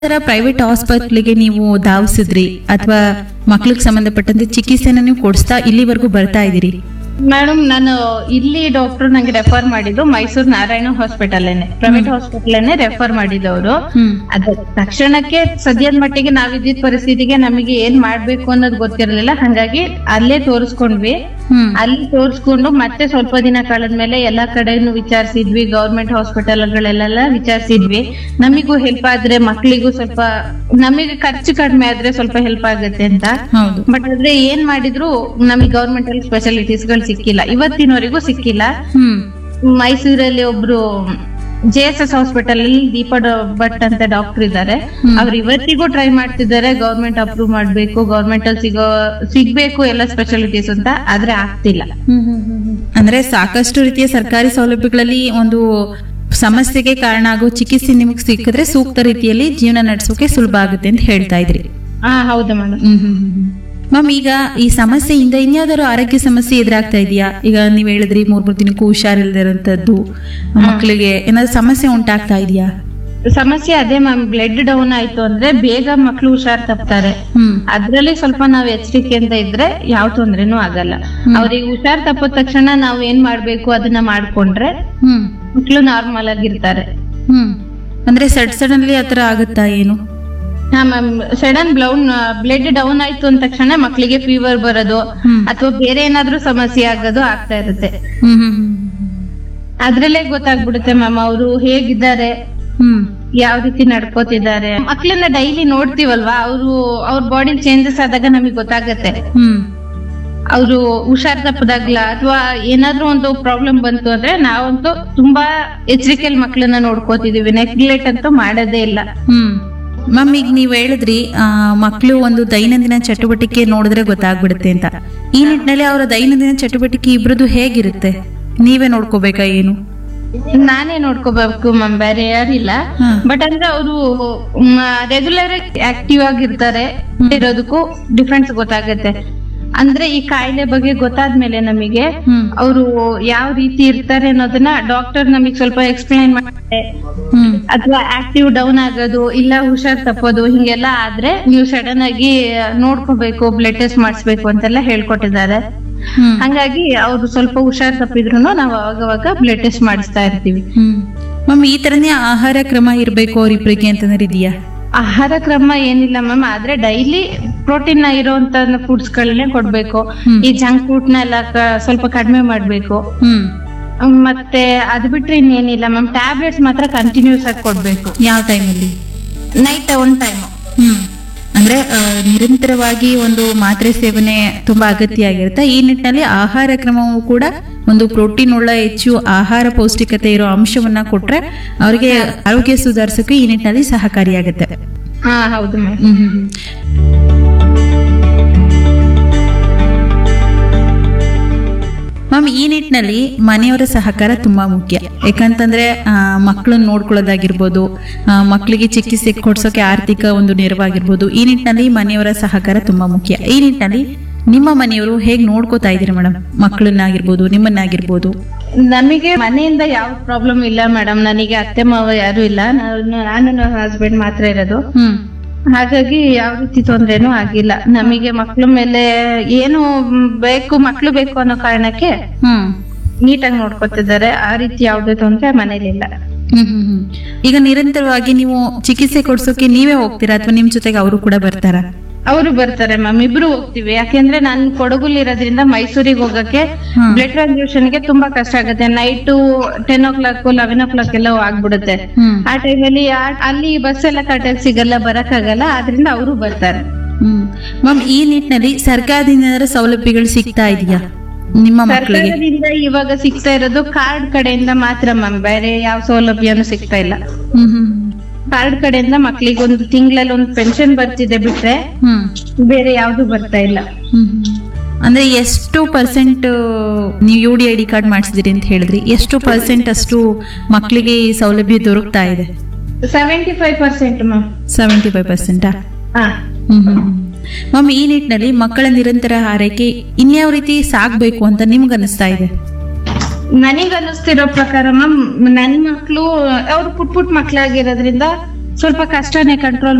ತರ ಪ್ರೈವೇಟ್ ಹಾಸ್ಪಿಟ್ಲಿಗೆ ನೀವು ಧಾವಿಸಿದ್ರಿ ಅಥವಾ ಮಕ್ಳಿಗೆ ಸಂಬಂಧಪಟ್ಟಂತೆ ಚಿಕಿತ್ಸೆನ ನೀವು ಕೊಡಿಸ್ತಾ ಇಲ್ಲಿವರೆಗೂ ಬರ್ತಾ ಇದ್ದೀರಿ ಮೇಡಮ್ ನಾನು ಇಲ್ಲಿ ಡಾಕ್ಟರ್ ನಂಗೆ ರೆಫರ್ ಮಾಡಿದ್ದು Mysuru Narayana hospital private hospital refer ಮಾಡಿದವರು ಹ್ಮ್ ಅದ ತಕ್ಷಣಕ್ಕೆ ಸದ್ಯದ ಮಟ್ಟಿಗೆ ನಾವಿದ್ದಿದ್ ಪರಿಸ್ಥಿತಿಗೆ ನಮಗೆ ಏನ್ ಮಾಡ್ಬೇಕು ಅನ್ನೋದು ಗೊತ್ತಿರಲಿಲ್ಲ ಹಂಗಾಗಿ ಅಲ್ಲೇ ತೋರಿಸ್ಕೊಂಡ್ವಿ ಹ್ಮ್ ಅಲ್ಲಿ ತೋರಿಸ್ಕೊಂಡು ಮತ್ತೆ ಸ್ವಲ್ಪ ದಿನ ಕಳೆದ್ಮೇಲೆ ಎಲ್ಲಾ ಕಡೆನು ವಿಚಾರಿಸಿದ್ವಿ ಗೌರ್ಮೆಂಟ್ ಹಾಸ್ಪಿಟಲ್ಗಳೆಲ್ಲ ವಿಚಾರಿಸಿದ್ವಿ ನಮಿಗೂ ಹೆಲ್ಪ್ ಆದ್ರೆ ಮಕ್ಳಿಗೂ ಸ್ವಲ್ಪ ನಮಗೆ ಖರ್ಚು ಕಡಿಮೆ ಆದ್ರೆ ಸ್ವಲ್ಪ ಹೆಲ್ಪ್ ಆಗುತ್ತೆ ಅಂತ ಹೌದು ಬಟ್ ಆದ್ರೆ ಏನ್ ಮಾಡಿದ್ರು ನಮಗೆ ಗೌರ್ಮೆಂಟ್ ಅಲ್ಲಿ ಸ್ಪೆಷಾಲಿಟೀಸ್ ಗಳು ಸಿಕ್ಕಿಲ್ಲ ಇವತ್ತಿನವರೆಗೂ ಸಿಕ್ಕಿಲ್ಲ ಹ್ಮ್ ಮೈಸೂರಲ್ಲಿ ಒಬ್ರು ಜೆ ಎಸ್ ಎಸ್ ಹಾಸ್ಪಿಟಲ್ ಅಲ್ಲಿ ದೀಪ ಡ- ಭಟ್ ಅಂತ ಡಾಕ್ಟರ್ ಇದ್ದಾರೆ ಹ್ಮ್. ಅವ್ರು ಇವತ್ತಿಗೂ ಟ್ರೈ ಮಾಡ್ತಿದ್ದಾರೆ ಗೌರ್ಮೆಂಟ್ ಅಪ್ರೂವ್ ಮಾಡ್ಬೇಕು ಗೌರ್ಮೆಂಟ್ ಅಲ್ಲಿ ಸಿಗೋ ಸಿಗ್ಬೇಕು ಎಲ್ಲ ಸ್ಪೆಷಾಲಿಟೀಸ್ ಅಂತ ಆದ್ರೆ ಆಗ್ತಿಲ್ಲ ಅಂದ್ರೆ ಸಾಕಷ್ಟು ರೀತಿಯ ಸರ್ಕಾರಿ ಸೌಲಭ್ಯಗಳಲ್ಲಿ ಒಂದು ಸಮಸ್ಯೆಗೆ ಕಾರಣ ಆಗೋ ಚಿಕಿತ್ಸೆ ನಿಮಗೆ ಸಿಕ್ಕಿದ್ರೆ ಸೂಕ್ತ ರೀತಿಯಲ್ಲಿ ಜೀವನ ನಡೆಸೋಕೆ ಸುಲಭ ಆಗುತ್ತೆ ಅಂತ ಹೇಳ್ತಾ ಇದ್ರಿ ಹಾ ಹೌದು ಮೇಡಮ್ ಮ್ಯಾಮ್ ಈಗ ಈ ಸಮಸ್ಯೆಯಿಂದ ಇನ್ಯಾವ್ದಾದ್ರು ಆರೋಗ್ಯ ಸಮಸ್ಯೆ ಎದುರಾಗ್ತಾ ಇದೆಯಾ ಈಗ ನೀವ್ ಹೇಳಿದ್ರಿ ಮೂರ್ ಮೂರ್ ದಿನಕ್ಕೂ ಹುಷಾರಿಲ್ದಿರೋಂಥದ್ದು ಮಕ್ಕಳಿಗೆ ಏನಾದ್ರು ಸಮಸ್ಯೆ ಉಂಟಾಗ್ತಾ ಇದೆಯಾ ಸಮಸ್ಯೆ ಅದೇ ಮ್ಯಾಮ್ ಬ್ಲಡ್ ಡೌನ್ ಆಯ್ತು ಅಂದ್ರೆ ಬೇಗ ಮಕ್ಳು ಹುಷಾರ್ ತಪ್ತಾರೆ ಹ್ಮ್ ಅದ್ರಲ್ಲಿ ಸ್ವಲ್ಪ ನಾವ್ ಎಚ್ಚರಿಕೆಯಿಂದ ಇದ್ರೆ ಯಾವ ತೊಂದ್ರೆನೂ ಆಗಲ್ಲ ಅವ್ರಿಗೆ ಹುಷಾರ್ ತಪ್ಪಿದ ತಕ್ಷಣ ನಾವ್ ಏನ್ ಮಾಡ್ಬೇಕು ಅದನ್ನ ಮಾಡ್ಕೊಂಡ್ರೆ ಹ್ಮ್ ಮಕ್ಳು ನಾರ್ಮಲ್ ಆಗಿರ್ತಾರೆ ಹ್ಮ್ ಅಂದ್ರೆ ಸಡ್ ಸಡನ್ಲಿ ಆತರ ಆಗುತ್ತಾ ಏನು ಹಾ ma'am sudden blown blood down ಆಯ್ತು ಅಂದ ತಕ್ಷಣ ಮಕ್ಳಿಗೆ ಫೀವರ್ ಬರೋದು ಹ್ಮ್. ಅಥವಾ ಬೇರೆ ಏನಾದ್ರೂ ಸಮಸ್ಯೆ ಆಗೋದು ಆಗ್ತಾ ಇರುತ್ತೆ ಹ್ಮ್ ಹ್ಮ್ ಹ್ಮ್ ಅದ್ರಲ್ಲೇ ಗೊತ್ತಾಗ್ಬಿಡುತ್ತೆ ಮ್ಯಾಮ್ ಅವರು ಹೇಗಿದ್ದಾರೆ ಹ್ಮ್ ಯಾವ ರೀತಿ ನಡ್ಕೋತಿದ್ದಾರೆ ಮಕ್ಳನ್ನ ಡೈಲಿ ನೋಡ್ತೀವಲ್ವಾ ಅವರು ಅವ್ರ ಬಾಡಿ ಚೇಂಜಸ್ ಆದಾಗ ನಮಗೆ ಗೊತ್ತಾಗತ್ತೆ ಹ್ಮ್ ಅವರು ಹುಷಾರ್ ತಪ್ಪದಾಗ್ಲ ಅಥವಾ ಏನಾದ್ರೂ ಒಂದು ಪ್ರಾಬ್ಲಮ್ ಬಂತು ಅಂದ್ರೆ ನಾವಂತೂ ತುಂಬಾ ಎಚ್ಚರಿಕೆಯಲ್ಲಿ ಮಕ್ಳನ್ನ ನೋಡ್ಕೋತಿದೀವಿ ನೆಗ್ಲೆಕ್ಟ್ ಅಂತೂ ಮಾಡೋದೇ ಇಲ್ಲ ಹ್ಮ್ ಮ್ಯಾಮ್ ಈಗ ನೀವ್ ಹೇಳಿದ್ರಿ ಆ, ಮಕ್ಳು ಒಂದು ದೈನಂದಿನ ಚಟುವಟಿಕೆ ನೋಡಿದ್ರೆ ಗೊತ್ತಾಗ್ಬಿಡುತ್ತೆ ಅಂತ ಈ ನಿಟ್ಟಿನಲ್ಲಿ ಅವರ ದೈನಂದಿನ ಚಟುವಟಿಕೆ ಇಬ್ರದ್ದು ಹೇಗಿರುತ್ತೆ ನೀವೇ ನೋಡ್ಕೋಬೇಕಾ ಏನು ನಾನೇ ನೋಡ್ಕೋಬೇಕು ಮ್ಯಾಮ್ ಬೇರೆ ಯಾರಿಲ್ಲ ಹ್ಮ್. ಬಟ್ ಅಂದ್ರೆ ಅವರು ರೆಗ್ಯುಲರ್ ಆಕ್ಟಿವ್ ಆಗಿರ್ತಾರೆ ಇರೋದಕ್ಕೂ ಡಿಫ್ರೆನ್ಸ್ ಗೊತ್ತಾಗತ್ತೆ ಅಂದ್ರೆ ಈ ಕಾಯಿಲೆ ಬಗ್ಗೆ ಗೊತ್ತಾದ್ಮೇಲೆ ನಮಗೆ ಹ್ಮ್ ಅವರು ಯಾವ ರೀತಿ ಇರ್ತಾರೆ ಅನ್ನೋದನ್ನ ಡಾಕ್ಟರ್ ನಮಗೆ ಸ್ವಲ್ಪ ಎಕ್ಸ್ಪ್ಲೈನ್ ಮಾಡ್ತಾರೆ ಹ್ಮ್ ಅಥವಾ ಆಕ್ಟಿವ್ ಡೌನ್ ಆಗೋದು ಇಲ್ಲ ಹುಷಾರ್ ತಪ್ಪೋದು ಹಿಂಗೆಲ್ಲ ಆದ್ರೆ ನೀವು ಸಡನ್ ಆಗಿ ನೋಡ್ಕೋಬೇಕು ಬ್ಲಡ್ ಟೆಸ್ಟ್ ಮಾಡಿಸ್ಬೇಕು ಅಂತೆಲ್ಲ ಹೇಳ್ಕೊಟ್ಟಿದ್ದಾರೆ ಹ್ಮ್ ಹಂಗಾಗಿ ಅವ್ರು ಸ್ವಲ್ಪ ಹುಷಾರ್ ತಪ್ಪಿದ್ರು ನಾವು ಅವಾಗವಾಗ ಬ್ಲಡ್ ಟೆಸ್ಟ್ ಮಾಡಿಸ್ತಾ ಇರ್ತೀವಿ ಹ್ಮ್ ಮ್ಯಾಮ್ ಈ ತರನೇ ಆಹಾರ ಕ್ರಮ ಇರ್ಬೇಕು ಅವ್ರಿಬ್ರಿಗೆ ಅಂತಂದ್ರೆ ಇದೆಯಾ ಆಹಾರ ಕ್ರಮ ಏನಿಲ್ಲ ಮ್ಯಾಮ್ ಆದ್ರೆ ಡೈಲಿ ಪ್ರೋಟೀನ್ ಇರೋಂತ ಫುಡ್ಸ್ ಗಳನ್ನೇ ಕೊಡ್ಬೇಕು ಹ್ಮ್. ಈ ಜಂಕ್ ಫುಡ್ ನೆಲ್ಲ ಸ್ವಲ್ಪ ಕಡಿಮೆ ಮಾಡ್ಬೇಕು ಹ್ಮ್ ಹ್ಮ್, ಮತ್ತೆ ಅದ್ ಬಿಟ್ರೆ ಇನ್ನೇನಿಲ್ಲ ಮ್ಯಾಮ್ ಟ್ಯಾಬ್ಲೆಟ್ಸ್ ಮಾತ್ರ ಕಂಟಿನ್ಯೂಸ್ ಆಗಿ ಕೊಡ್ಬೇಕು ಯಾವ ಟೈಮಲ್ಲಿ ನೈಟ್ ಒನ್ ಟೈಮ್ ಹ್ಮ್ ಅಂದ್ರೆ ಆ, ನಿರಂತರವಾಗಿ ಒಂದು ಮಾತ್ರೆ ಸೇವನೆ ತುಂಬಾ ಅಗತ್ಯ ಆಗಿರುತ್ತೆ ಈ ನಿಟ್ಟಿನಲ್ಲಿ ಆಹಾರ ಕ್ರಮವು ಕೂಡ ಒಂದು ಪ್ರೋಟೀನ್ ಉಳ್ಳ ಹೆಚ್ಚು ಆಹಾರ ಪೌಷ್ಟಿಕತೆ ಇರೋ ಅಂಶವನ್ನ ಕೊಟ್ರೆ ಅವರಿಗೆ ಆರೋಗ್ಯ ಸುಧಾರಿಸೋಕೆ ಈ ನಿಟ್ಟಿನಲ್ಲಿ ಸಹಕಾರಿಯಾಗುತ್ತೆ ಹಾ ಹೌದು ಮ್ಯಾಮ್ ಹ್ಮ್ ಹ್ಮ್ ಹ್ಮ್. ಮ್ಯಾಮ್ ಈ ನಿಟ್ಟಿನಲ್ಲಿ ಮನೆಯವರ ಸಹಕಾರ ತುಂಬಾ ಮುಖ್ಯ ಯಾಕಂತಂದ್ರೆ ಮಕ್ಕಳನ್ನ ನೋಡ್ಕೊಳ್ಳೋದಾಗಿರ್ಬೋದು ಆ, ಮಕ್ಕಳಿಗೆ ಚಿಕಿತ್ಸೆ ಕೊಡ್ಸೋಕೆ ಆರ್ಥಿಕ ಒಂದು ನೆರವಾಗಿರ್ಬೋದು ಈ ನಿಟ್ಟಿನಲ್ಲಿ ಮನೆಯವರ ಸಹಕಾರ ತುಂಬಾ ಮುಖ್ಯ ಈ ನಿಟ್ಟಿನಲ್ಲಿ ನಿಮ್ಮ ಮನೆಯವರು ಹೇಗೆ ನೋಡ್ಕೋತಾ ಇದ್ದೀರಿ ಮೇಡಮ್ ಮಕ್ಕಳನ್ನಾಗಿರ್ಬೋದು ನಿಮ್ಮನ್ನಾಗಿರ್ಬೋದು ನಮಗೆ ಮನೆಯಿಂದ ಯಾವ ಪ್ರಾಬ್ಲಮ್ ಇಲ್ಲ ಮೇಡಮ್ ನನಗೆ ಅತ್ತೆ ಮಾವ ಯಾರು ಇಲ್ಲ ನಾನು ನಾನು ನನ್ನ ಹಸ್ಬೆಂಡ್ ಮಾತ್ರ ಇರೋದು ಹ್ಮ್ ಹಾಗಾಗಿ ಯಾವ ರೀತಿ ತೊಂದ್ರೆನೂ ಆಗಿಲ್ಲ ನಮಗೆ ಮಕ್ಳ ಮೇಲೆ ಏನು ಮ್, ಬೇಕು ಮಕ್ಳು ಬೇಕು ಅನ್ನೋ ಕಾರಣಕ್ಕೆ ಹ್ಮ್ ನೀಟಾಗಿ ನೋಡ್ಕೊತಿದ್ದಾರೆ ಆ ರೀತಿ ಯಾವ್ದೇ ತೊಂದ್ರೆ ಮನೇಲಿಲ್ಲ ಹ್ಮ್ ಹ್ಮ್ ಹ್ಮ್. ಈಗ ನಿರಂತರವಾಗಿ ನೀವು ಚಿಕಿತ್ಸೆ ಕೊಡ್ಸೋಕೆ ನೀವೇ ಹೋಗ್ತೀರಾ ಅಥವಾ ನಿಮ್ ಜೊತೆಗೆ ಅವರು ಕೂಡ ಬರ್ತಾರಾ ಅವರು ಬರ್ತಾರೆ ಮ್ಯಾಮ್ ಇಬ್ರು ಹೋಗ್ತೀವಿ ಯಾಕೆಂದ್ರೆ ನಾನು ಕೊಡಗುಲ್ ಇರೋದ್ರಿಂದ ಮೈಸೂರಿಗೆ ಹೋಗಕ್ಕೆ ಹ್ಮ್. ಬ್ಲಡ್ ಟ್ರಾನ್ಸ್ಫ್ಯೂಷನ್ ಗೆ ತುಂಬಾ ಕಷ್ಟ ಆಗುತ್ತೆ night ten o'clock eleven o'clock ಎಲ್ಲ ಆಗ್ಬಿಡುತ್ತೆ ಹ್ಮ್ ಆ ಟೈಮಲ್ಲಿ ಅಲ್ಲಿ ಬಸ್ ಎಲ್ಲ ಕರೆಕ್ಟಾಗಿ ಸಿಗಲ್ಲ ಬರಕ್ಕಾಗಲ್ಲ ಆದ್ರಿಂದ ಅವರು ಬರ್ತಾರೆ ಹ್ಮ್ ಮ್ಯಾಮ್ ಈ ನಿಟ್ಟಿನಲ್ಲಿ ಸರ್ಕಾರದಿಂದ ಏನಾದ್ರು ಸೌಲಭ್ಯಗಳು ಸಿಗ್ತಾ ಇದೆಯಾ ನಿಮ್ಮ ಮಕ್ಕಳಿಗೆ ಸರ್ಕಾರದಿಂದ ಇವಾಗ ಸಿಗ್ತಾ ಇರೋದು ಕಾರ್ಡ್ ಕಡೆಯಿಂದ ಮಾತ್ರ ಮ್ಯಾಮ್ ಬೇರೆ ಯಾವ ಸೌಲಭ್ಯನೂ ಸಿಗ್ತಾ ಇಲ್ಲ ಹ್ಮ್ ಹ್ಮ್ ಕಾರ್ಡ್ ಕಡೆಯಿಂದ ಮಕ್ಳಿಗೆ ಒಂದು ತಿಂಗಳಲ್ಲಿ ಒಂದು ಪೆನ್ಷನ್ ಬರ್ತಿದೆ ಬಿಟ್ರೆ ಹ್ಮ್ ಬೇರೆ ಯಾವ್ದು ಬರ್ತಾ ಇಲ್ಲ ಹ್ಮ್ ಹ್ಮ್. ಅಂದ್ರೆ ಎಷ್ಟು ಪರ್ಸೆಂಟ್ ನೀವು U D I D card ಮಾಡಿಸಿದಿರಿ ಅಂತ ಹೇಳಿದ್ರಿ ಎಷ್ಟು ಪರ್ಸೆಂಟ್ ಅಷ್ಟು ಮಕ್ಕಳಿಗೆ ಈ ಸೌಲಭ್ಯ ದೊರಕ್ತಾ ಇದೆ seventy five percent ma'am seventy five ಪರ್ಸೆಂಟಾ ಹಾ ಮ್ಯಾಮ್ ಈ ನಿಟ್ಟಿನಲ್ಲಿ ಮಕ್ಕಳ ನಿರಂತರ ಆರೈಕೆ ಇನ್ಯಾವ ರೀತಿ ಸಾಗ್ಬೇಕು ಅಂತ ನಿಮ್ಗೆ ಅನಿಸ್ತಾ ಇದೆ ನನಗ್ ಅನಿಸ್ತಿರೋ ಪ್ರಕಾರ ಮ್ಯಾಮ್ ನನ್ ಮಕ್ಳು ಅವ್ರು ಪುಟ್ ಪುಟ್ ಮಕ್ಳಾಗಿರೋದ್ರಿಂದ ಸ್ವಲ್ಪ ಕಷ್ಟನೇ ಕಂಟ್ರೋಲ್